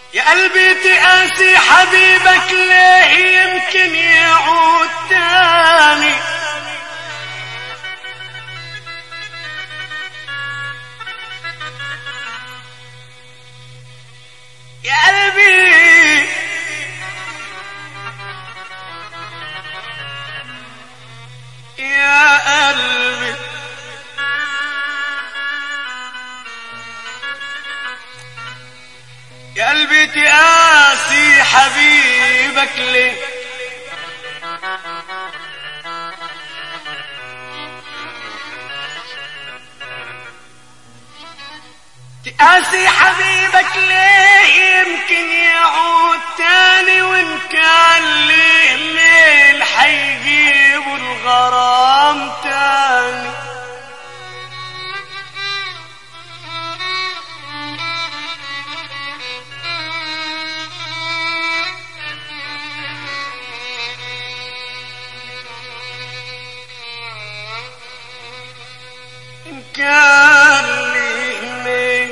يا قلبي تقاسي حبيبك ليه يمكن يعود تاني يا قلبي يا قلبي يا قلبي تقاسي حبيبك ليه تقاسي حبيبك ليه يمكن يعود تاني وان كان ليه ميل حيجيبوا الغرام تاني إن كان ليه ميل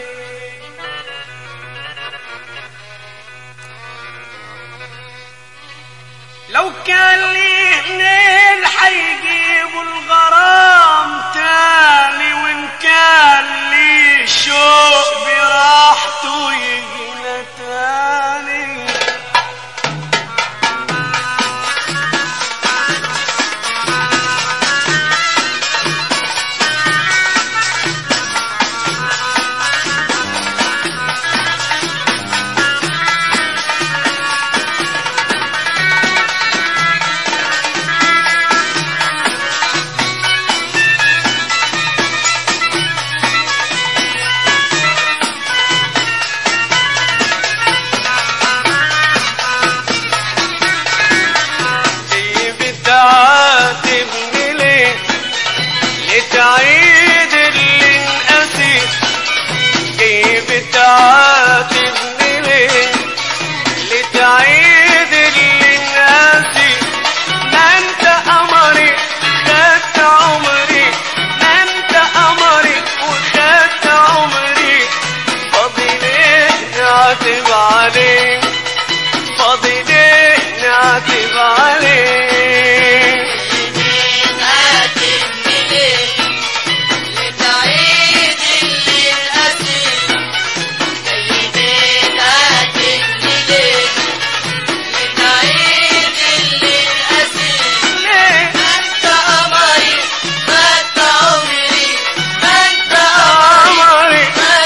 لو كان ليه منين حيجيبوا الغرام تاني وان كان ليه شوق براحته يجينا تاني طيب تعاتبني ليه لتعيد اللي انقسي كيف تعاتبني ليه لتعيد اللي انقسي ما انت قمري خدت عمري ما انت قمري وخدت عمري فاضي ليه نعتب عليك فاضي ليه نعتب عليك ليه قمري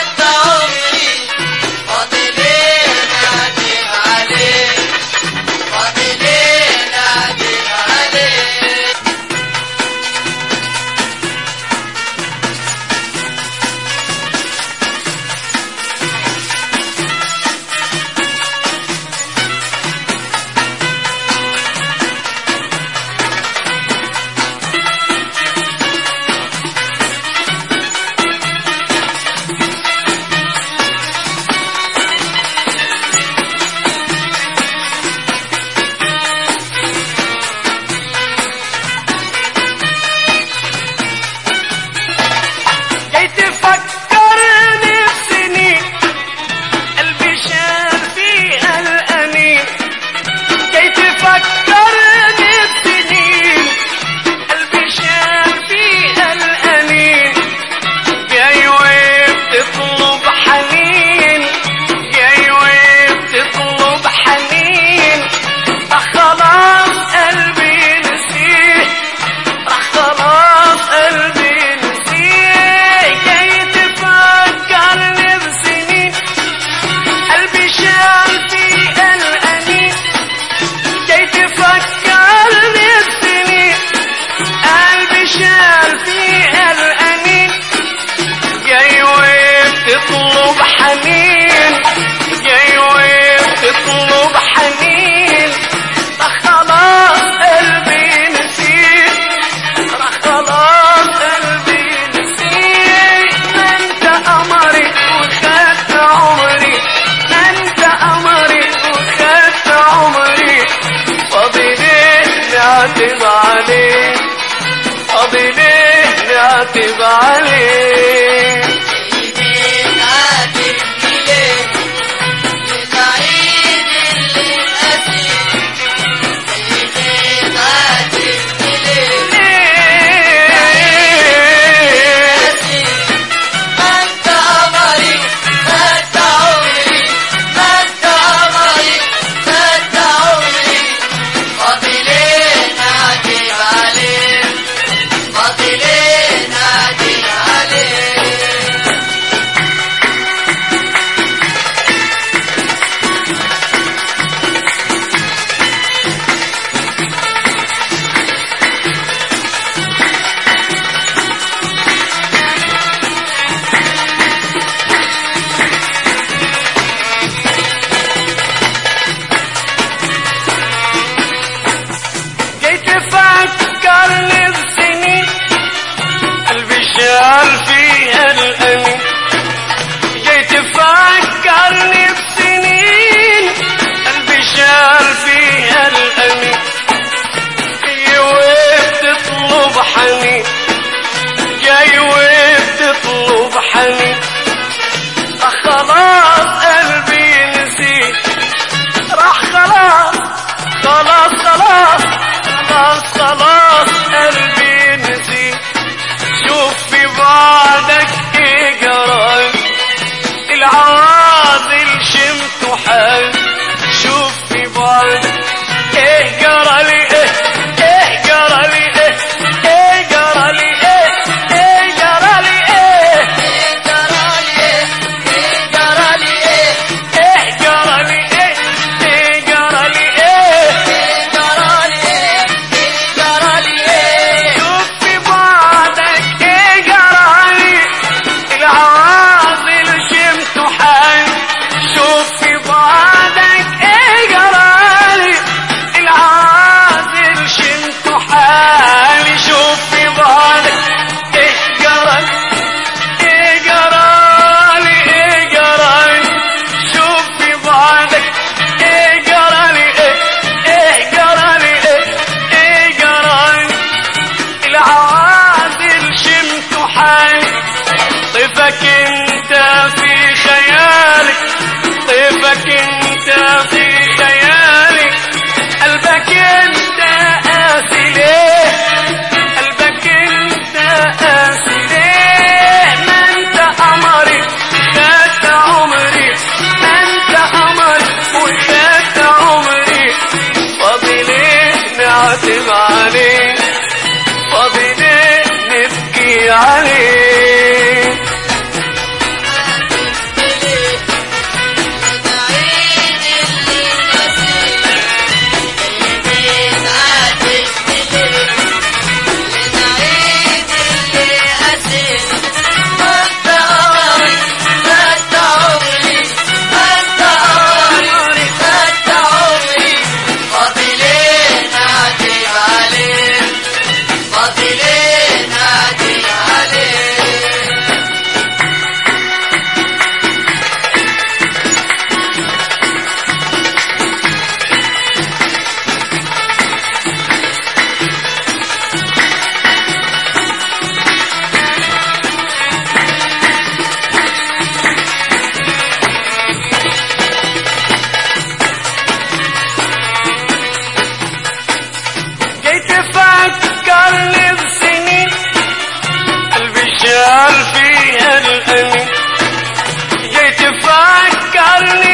جاي تفكرني بسنين قلبي شال فيها الأنين جاي تفكرني بسنين قلبي شال فيها الأنين جاي وبتطلب حنين جاي وبتطلب حنين راح خلاص قلبي نسيه راح خلاص قلبي نسيه جاي تفكرني بسنين قلبي شال فيها الأنين جاي تفكرني بسنين قلبي شال فيها الأنين جاي وبتطلب حنين جاي وبتطلب حنين راح خلاص قلبي نسيت راح خلاص قلبي نسيت ما انت قمري وخدت عمري ما انت قمري وخدت عمري فاضي ليه نعتب عليك فاضي ليه نعتب عليك عاتبني ليه حنين جاي وبتطلب حنين آه خلاص قلبي نسيت راح خلاص خلاص خلاص خلاص خلاص قلبي نسيت شوف في بعدك ايه جرى العواذل شمت حال شوف في بعدك ايه جرى لي ايه ايه جرى لي ايه ايه جرى لي ايه ايه جرى لي ايه ايه جرى لي ايه ايه جرى لي ايه شوف في بعدك ايه جرى لي العواصل شمت حال شوف في بعدك ايه جرى لي العواصل شمت حالي شوف في بعدك ايه جرى ايه جرى لي ايه جرى لي شوف في بعدك ايه جرى لي ايه ايه جرى لي ايه ايه جرى لي العوازل شمت حالي طيفك انت في خيالي طيفك انت في خيالي قلبك انت قاسي ليه قلبك انت قاسي ليه ما انت قمري خدت عمري ما انت قمري وخدت عمري فاضي ليه نعتب عليك فاضي ليه نبكي عليه جاي تفكرني بسنين قلبي شال فيها الأنين جاي تفكرني